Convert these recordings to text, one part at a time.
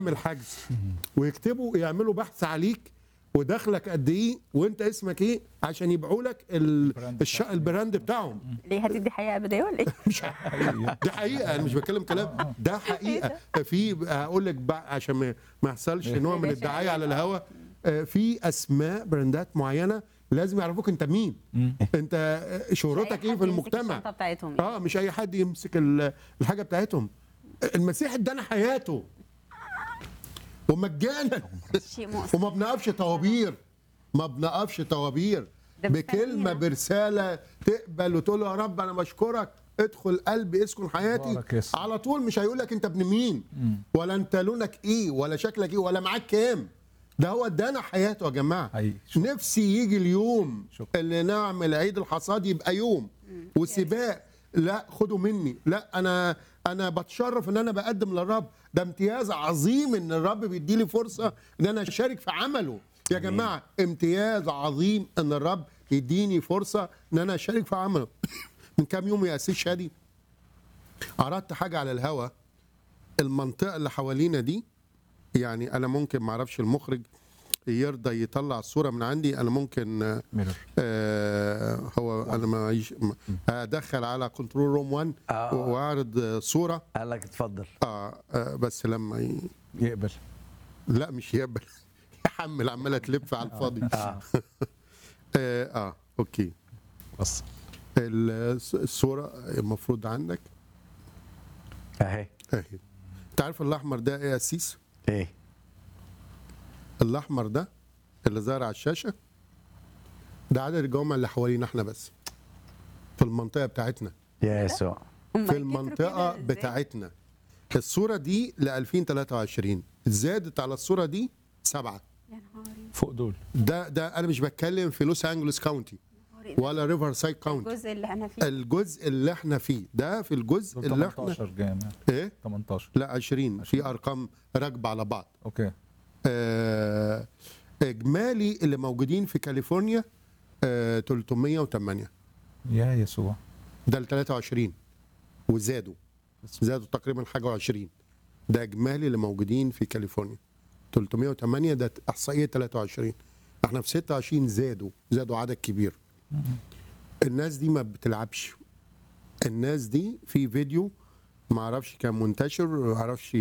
حجز ويكتبوا يعملوا بحث عليك ودخلك قد ايه وانت اسمك ايه عشان يبيعوا لك ال- البراند الش... البراند بتاعهم ليه هتدي حقيقه ابديه ولا ايه؟ مش دي حقيقه انا مش بتكلم كلام ده حقيقه في هقول لك بقى عشان ما ما يحصلش نوع من باشا الدعايه على علينا. الهوا آه، في اسماء براندات معينه لازم يعرفوك انت مين انت آه، شهرتك أي ايه حد في يمسك المجتمع الشنطه بتاعتهم يعني. اه مش اي حد يمسك ال- الحاجه بتاعتهم المسيح ادانا حياته ومجانا شيء مؤسف وما بنقفش طوابير ما بنقفش طوابير ده بكلمه بتسمينا. برساله تقبل وتقول له يا رب انا بشكرك ادخل قلبي اسكن حياتي بارك يسوع. على طول مش هيقول لك انت ابن مين ولا انت لونك ايه ولا شكلك ايه ولا معاك كام ده هو ادانا حياته يا جماعه حقيقي. نفسي يجي اليوم شكرا. اللي نعمل عيد الحصاد يبقى يوم وسباق لا خدوا مني لا انا انا بتشرف ان انا بقدم للرب ده امتياز عظيم ان الرب بيدي لي فرصه ان انا اشارك في عمله يا جماعه امتياز عظيم ان الرب يديني فرصه ان انا اشارك في عمله من كام يوم يا اسيس شادي عرضت حاجه على الهوا المنطقه اللي حوالينا دي يعني انا ممكن ما اعرفش المخرج يرضى يطلع الصوره من عندي انا ممكن آه، ميرور آه هو انا ما يش- ما- ادخل على كنترول روم 1 آه. واعرض آه، صوره قال لك اتفضل آه, اه بس لما ي... يقبل لا مش يقبل يحمل عماله تلف على الفاضي اه اه, آه اوكي بس ال- الصوره المفروض عندك اهي اهي انت عارف الاحمر ده ايه يا سيس ايه الاحمر ده اللي ظاهر على الشاشه ده عدد الجوامع اللي حوالينا احنا بس في المنطقه بتاعتنا يا يسوع هم في يكتروا المنطقه كده إزاي؟ بتاعتنا الصوره دي ل 2023 زادت على الصوره دي سبعه يا نهاري فوق دول ده ده انا مش بتكلم في لوس انجلوس كاونتي نهاري. ولا ريفر سايد كاونتي الجزء اللي انا فيه الجزء اللي احنا فيه ده في الجزء دول اللي احنا 18 جامع ايه 18 لا 20 في ارقام راكبه على بعض اوكي آه اجمالي اللي موجودين في كاليفورنيا آه 308 يا يسوع ده ل 23 وزادوا زادوا تقريبا حاجه و20 ده اجمالي اللي موجودين في كاليفورنيا 308 ده احصائيه 23 احنا في 26 زادوا زادوا عدد كبير الناس دي ما بتلعبش الناس دي في فيديو ما اعرفش كان منتشر ما اعرفش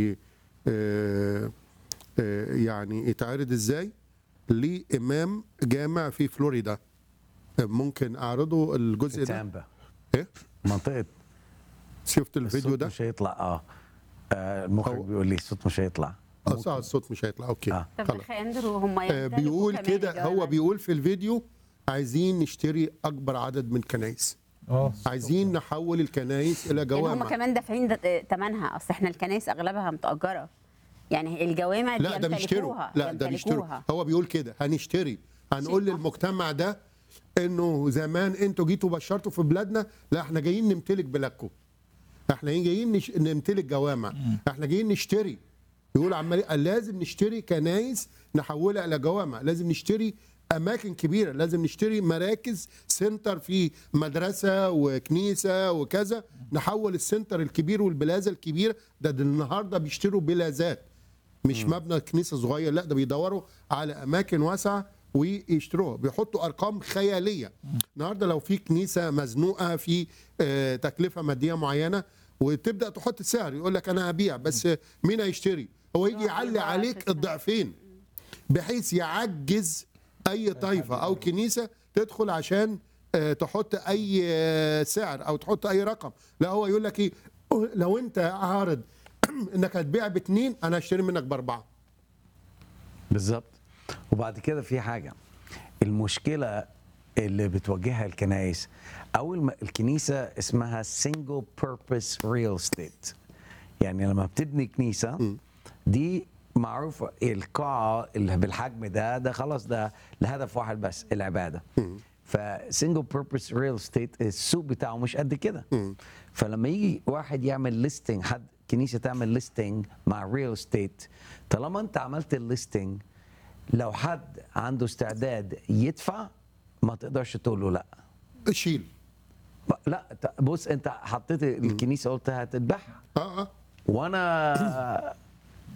آه، آه، يعني يتعرض ازاي لامام جامع في فلوريدا ممكن اعرضه الجزء ده تامبا ايه منطقه شفت الفيديو الصوت ده مش هيطلع اه, آه المخرج هو- بيقول لي الصوت مش هيطلع اه صح الصوت مش هيطلع اوكي آه. طب خلاص اخي اندرو هم آه يمتلكوا بيقول كمان كده هو الجوامع. بيقول في الفيديو عايزين نشتري اكبر عدد من كنايس اه عايزين نحول الكنايس الى يعني هم جوامع كمان دافعين د- ثمنها اصل احنا الكنائس اغلبها متاجره يعني الجوامع دي لا ده بيشتروا يمتلكوها- لا ده بيشتروا يمتلكوها. هو بيقول كده هنشتري هنقول شيء للمجتمع ده انه زمان انتوا جيتوا بشرتوا في بلادنا لا احنا جايين نمتلك بلادكم احنا جايين نش... نمتلك جوامع احنا جايين نشتري يقول عمال قال لازم نشتري كنايس نحولها الى جوامع لازم نشتري اماكن كبيره لازم نشتري مراكز سنتر في مدرسه وكنيسه وكذا نحول السنتر الكبير والبلازه الكبيره ده, ده النهارده بيشتروا بلازات مش مبنى كنيسه صغير لا ده بيدوروا على اماكن واسعه ويشتروها بيحطوا ارقام خياليه النهارده لو في كنيسه مزنوقه في آه، تكلفه ماديه معينه وتبدا تحط سعر يقول لك انا هبيع بس مين هيشتري هو يجي يعلي يبقى عليك تسمع. الضعفين بحيث يعجز اي طائفه او كنيسه تدخل عشان آه، تحط اي آه، سعر او تحط اي رقم لا هو يقول لك ايه لو انت عارض انك هتبيع باتنين انا هشتري منك باربعه بالظبط وبعد كده في حاجه المشكله اللي بتواجهها الكنائس اول ما الكنيسه اسمها سنجل بيربز ريل استيت يعني لما بتبني كنيسه دي معروفه القاعه اللي بالحجم ده ده خلاص ده لهدف واحد بس العباده فسنجل بيربز ريل استيت السوق بتاعه مش قد كده فلما يجي واحد يعمل ليستنج حد كنيسه تعمل ليستنج مع ريل استيت طالما انت عملت الليستنج لو حد عنده استعداد يدفع ما تقدرش تقول له لا شيل ب- لا ت- بص انت حطيت الكنيسه قلت هتذبحها اه اه وانا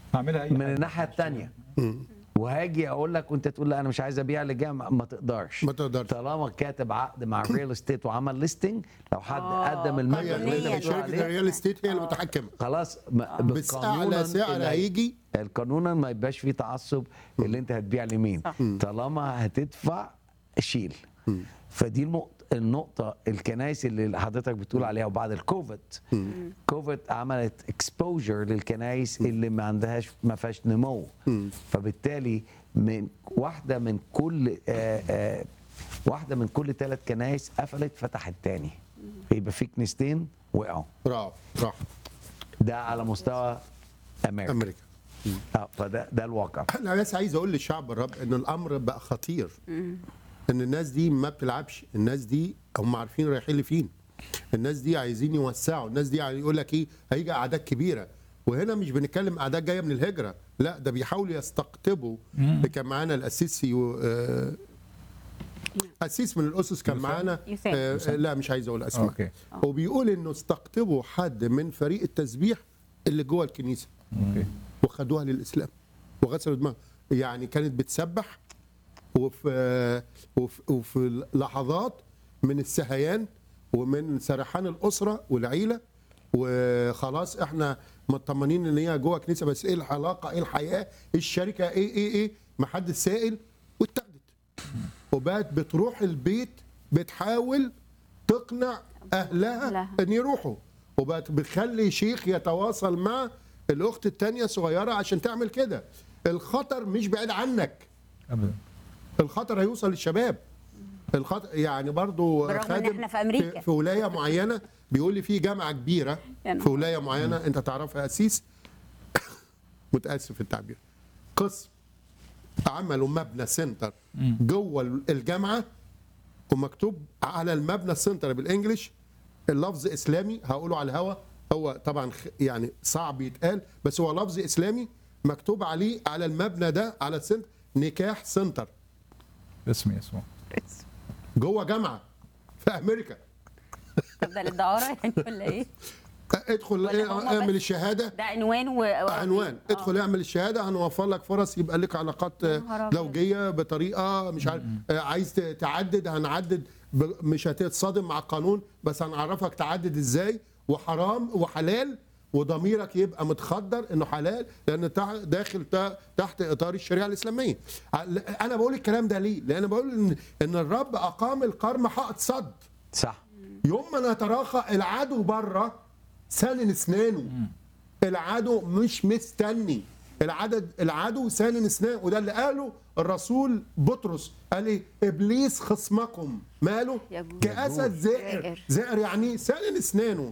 اعملها اي من حاجة. الناحيه الثانيه وهاجي اقول لك وانت تقول لا انا مش عايز ابيع لجامع ما تقدرش ما تقدرش. طالما كاتب عقد مع الريل استيت وعمل ليستنج لو حد آه، قدم المبلغ هي اللي انت قانونياً. بتقول شركه عليه الريال استيت هي المتحكمه خلاص ما- بس قانوناً اعلى سعر اللي- هيجي القانونا ما يبقاش فيه تعصب اللي انت هتبيع لمين صح. طالما هتدفع شيل فدي النقطة النقطة الكنائس اللي حضرتك بتقول عليها وبعد الكوفيد كوفيد عملت اكسبوجر للكنائس اللي ما عندهاش ما فيهاش نمو فبالتالي من واحدة من كل آه آه واحدة من كل ثلاث كنائس قفلت فتحت تاني يبقى في كنيستين وقعوا راح راح ده على مستوى امريكا امريكا اه فده ده الواقع انا بس عايز اقول للشعب الرب ان الامر بقى خطير ان الناس دي ما بتلعبش الناس دي هم عارفين رايحين لفين الناس دي عايزين يوسعوا الناس دي يقول لك ايه هيجي اعداد كبيره وهنا مش بنتكلم اعداد جايه من الهجره لا ده بيحاولوا يستقطبوا كان معانا الاسيسي و- آه، اسيس من الاسس كان معانا يسام. آه، لا مش عايز اقول اسماء أوكي. وبيقول انه استقطبوا حد من فريق التسبيح اللي جوه الكنيسه اوكي وخدوها للاسلام وغسلوا دماغها يعني كانت بتسبح وفي وفي, وفي لحظات من السهيان ومن سرحان الاسره والعيله وخلاص احنا مطمنين ان هي جوه كنيسه بس ايه العلاقه ايه الحياه ايه الشركه ايه ايه ايه ما حد سائل واتاخدت وبقت بتروح البيت بتحاول تقنع اهلها أهلها. ان يروحوا وبقت بتخلي شيخ يتواصل مع الاخت التانية صغيره عشان تعمل كده الخطر مش بعيد عنك ابدا الخطر هيوصل للشباب الخطر يعني برضو بالرغم إن خادم إحنا في أمريكا. في ولايه معينه بيقول لي في جامعه كبيره يا نهار في ولايه معينه انت تعرفها اسيس متاسف في التعبير قسم عملوا مبنى سنتر جوه الجامعه ومكتوب على المبنى السنتر بالانجلش اللفظ اسلامي هقوله على الهوا هو طبعا خ- يعني صعب يتقال بس هو لفظ اسلامي مكتوب عليه على المبنى ده على السنتر نكاح سنتر باسم يسوع جوه جامعه في امريكا طب ده للدعاره يعني ولا ايه؟ ادخل ولا إيه، هما اعمل بس- الشهاده ده عنوان و... عنوان آه. ادخل اعمل الشهاده هنوفر لك فرص يبقى لك علاقات آه، نهار أبيض. زوجيه بطريقه مش عارف آه، عايز ت- تعدد هنعدد ب- مش هتتصادم مع القانون بس هنعرفك تعدد ازاي وحرام وحلال وضميرك يبقى متخدر انه حلال لان تع- داخل تا- تحت اطار الشريعه الاسلاميه ع- انا بقول الكلام ده ليه لان بقول ان ان الرب اقام الكرم حائط صد صح يوم ما نتراخى العدو بره سنن اسنانه العدو مش مستني العدد العدو سنن اسنانه وده اللي قاله الرسول بطرس قال ايه ابليس خصمكم ماله يجول. كاسد زائر زائر. زائر يعني إيه؟ سنن اسنانه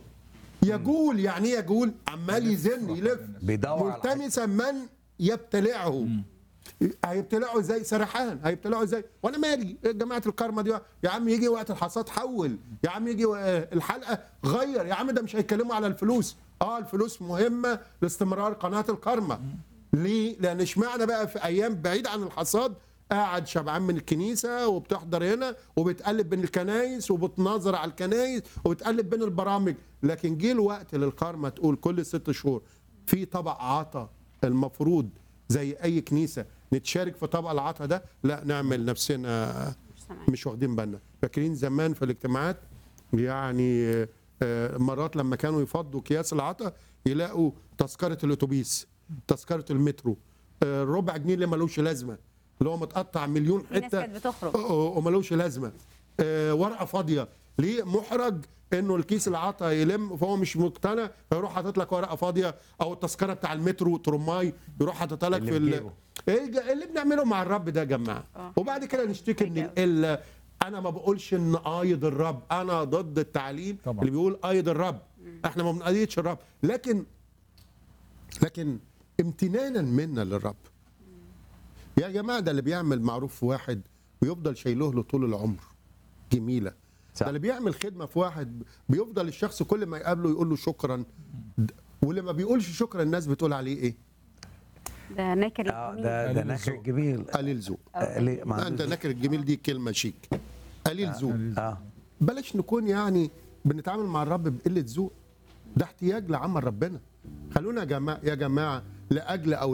يجول يعني ايه يجول عمال يزن يلف بيدور على ملتمسا من يبتلعه هيبتلعوا ازاي سرحان هيبتلعوا ازاي وانا مالي جماعه الكارما دي يا عم يجي وقت الحصاد حول يا عم يجي آه، الحلقه غير يا عم ده مش هيتكلموا على الفلوس اه الفلوس مهمه لاستمرار قناه الكارما ليه لان اشمعنى بقى في ايام بعيد عن الحصاد قاعد شبعان من الكنيسه وبتحضر هنا وبتقلب بين الكنايس وبتناظر على الكنايس وبتقلب بين البرامج لكن جه الوقت للكارما تقول كل ست شهور في طبق عطا المفروض زي اي كنيسه نتشارك في طبق العطا ده لا نعمل نفسنا سامعين. مش واخدين بالنا فاكرين زمان في الاجتماعات يعني آه، مرات لما كانوا يفضوا اكياس العطا يلاقوا تذكره الاتوبيس تذكره المترو آه، ربع جنيه اللي ملوش لازمه اللي هو متقطع مليون في ناس حته كانت بتخرج. آه، آه، وملوش لازمه آه، ورقه فاضيه ليه محرج انه الكيس العطا يلم فهو مش مقتنع فيروح حاطط لك ورقه فاضيه او التذكره بتاع المترو ترماي يروح حاططها لك اللي في في ال... جيبه. ايه الج- اللي بنعمله مع الرب ده يا جماعه آه. وبعد كده نشتكي من القله انا ما بقولش ان ايد الرب انا ضد التعليم طبعا. اللي بيقول ايد الرب احنا ما بنأيدش الرب لكن لكن امتنانا منا للرب يا جماعه ده اللي بيعمل معروف في واحد ويفضل شايله له طول العمر جميله صح. ده اللي بيعمل خدمه في واحد بيفضل الشخص كل ما يقابله يقول له شكرا د- واللي ما بيقولش شكرا الناس بتقول عليه ايه ده ناكر اه الجميل. ده ده قليل نكر الذوق. جميل قليل ذوق آه، ليه ما لا، انت عندوش- نكر الجميل دي كلمه شيك قليل ذوق اه بلاش نكون يعني بنتعامل مع الرب بقله ذوق ده احتياج لعمل ربنا خلونا يا جماعه يا جماعه لاجل او